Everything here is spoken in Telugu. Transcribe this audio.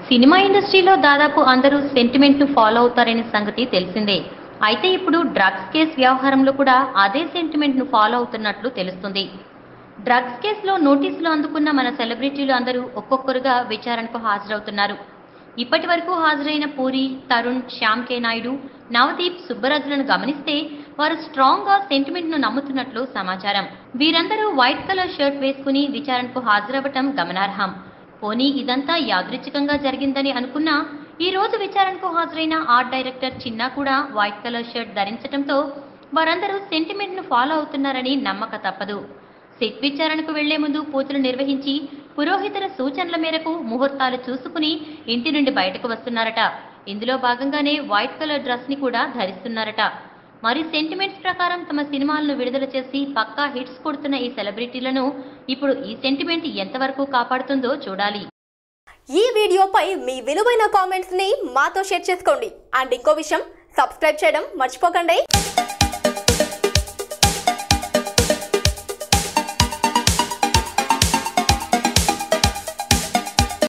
సినిమా ఇండస్ట్రీలో దాదాపు అందరూ సెంటిమెంట్ ను ఫాలో అవుతారనే సంగతి తెలిసిందే అయితే ఇప్పుడు డ్రగ్స్ కేసు వ్యవహారంలో కూడా అదే సెంటిమెంట్ ను ఫాలో అవుతున్నట్లు తెలుస్తుంది డ్రగ్స్ కేసులో నోటీసులు అందుకున్న మన సెలబ్రిటీలు అందరూ ఒక్కొక్కరుగా విచారణకు హాజరవుతున్నారు ఇప్పటి వరకు హాజరైన పూరి తరుణ్ శ్యామ్ కే నాయుడు నవదీప్ సుబ్బరాజులను గమనిస్తే వారు స్ట్రాంగ్ గా సెంటిమెంట్ ను నమ్ముతున్నట్లు సమాచారం వీరందరూ వైట్ కలర్ షర్ట్ వేసుకుని విచారణకు హాజరవ్వటం గమనార్హం పోనీ ఇదంతా యాదృచ్ఛికంగా జరిగిందని అనుకున్నా ఈ రోజు విచారణకు హాజరైన ఆర్ట్ డైరెక్టర్ చిన్నా కూడా వైట్ కలర్ షర్ట్ ధరించడంతో వారందరూ సెంటిమెంట్ ను ఫాలో అవుతున్నారని నమ్మక తప్పదు సెట్ విచారణకు వెళ్లే ముందు పూజలు నిర్వహించి పురోహితుల సూచనల మేరకు ముహూర్తాలు చూసుకుని ఇంటి నుండి బయటకు వస్తున్నారట ఇందులో భాగంగానే వైట్ కలర్ డ్రెస్ ని కూడా ధరిస్తున్నారట మరి సెంటిమెంట్స్ ప్రకారం తమ సినిమాలను విడుదల చేసి పక్కా హిట్స్ కొడుతున్న ఈ సెలబ్రిటీలను ఇప్పుడు ఈ సెంటిమెంట్ ఎంతవరకు కాపాడుతుందో చూడాలి ఈ వీడియోపై మీ విలువైన కామెంట్స్ ని మాతో షేర్ చేసుకోండి అండ్ ఇంకో విషయం సబ్స్క్రైబ్ చేయడం మర్చిపోకండి